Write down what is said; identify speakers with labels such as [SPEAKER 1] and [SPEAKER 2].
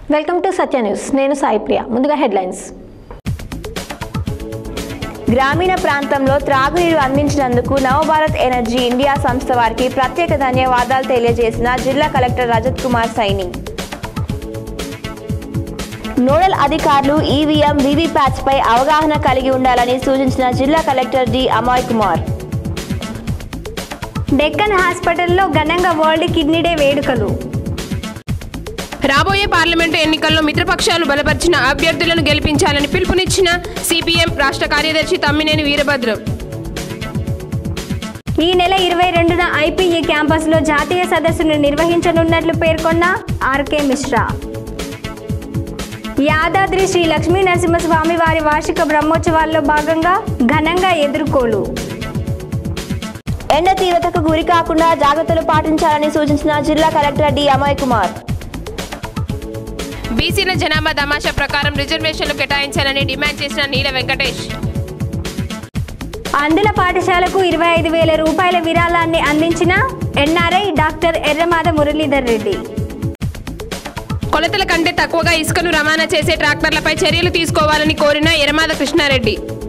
[SPEAKER 1] welcome to Satya news నేను సాయి ప్రియ ముందుగా headlines
[SPEAKER 2] గ్రామీణ ప్రాంతంలో త్రాగునీరు అందించినందుకు నవభారత్ ఎనర్జీ ఇండియా సంస్థ వారికి ప్రత్యేక ధన్యవాదాలు తెలియజేసిన జిల్లా కలెక్టర్ రజత్ కుమార్ సైని నోడల్ అధికారులు ఈవీఎం వీవీప్యాట్స్ పై అవగాహన కలిగి ఉండాలని సూచించిన జిల్లా కలెక్టర్ డి అమాయ్ కుమార్
[SPEAKER 1] డెక్కన్ హాస్పిటల్లో ఘనంగా వరల్డ్ కిడ్నీ డే వేడుకలు
[SPEAKER 3] రాబోయే పార్లమెంటు ఎన్నికల్లో మిత్రపక్షాలు బలపరిచిన అభ్యర్థులను గెలిపించాలని పిలుపునిచ్చిన సిపిఎం రాష్ట్ర కార్యదర్శి తమ్మినేని వీరభద్రం
[SPEAKER 1] ఈ నెల ఇరవై రెండున ఐపీఈ క్యాంపస్లో జాతీయ సదస్సును నిర్వహించనున్నట్లు పేర్కొన్న ఆర్కే మిశ్రా యాదాద్రి శ్రీ లక్ష్మీ నరసింహస్వామి వారి వార్షిక బ్రహ్మోత్సవాల్లో భాగంగా ఘనంగా ఎదుర్కోలు
[SPEAKER 2] ఎండ తీవ్రతకు గురి కాకుండా జాగ్రత్తలు పాటించాలని సూచించిన జిల్లా కలెక్టర్ డి అమాయ్ కుమార్
[SPEAKER 3] బీసీల జనాభా తమాషా ప్రకారం రిజర్వేషన్లు కేటాయించాలని డిమాండ్ చేసిన నీల వెంకటేష్
[SPEAKER 1] అందుల పాఠశాలకు ఇరవై ఐదు వేల రూపాయల విరాళాన్ని అందించిన ఎన్ఆర్ఐ డాక్టర్ ఎర్రమాద మురళీధర్ రెడ్డి
[SPEAKER 3] కొలతల కంటే తక్కువగా ఇసుకను రవాణా చేసే ట్రాక్టర్లపై చర్యలు తీసుకోవాలని కోరిన ఎరమాద కృష్ణారెడ్డి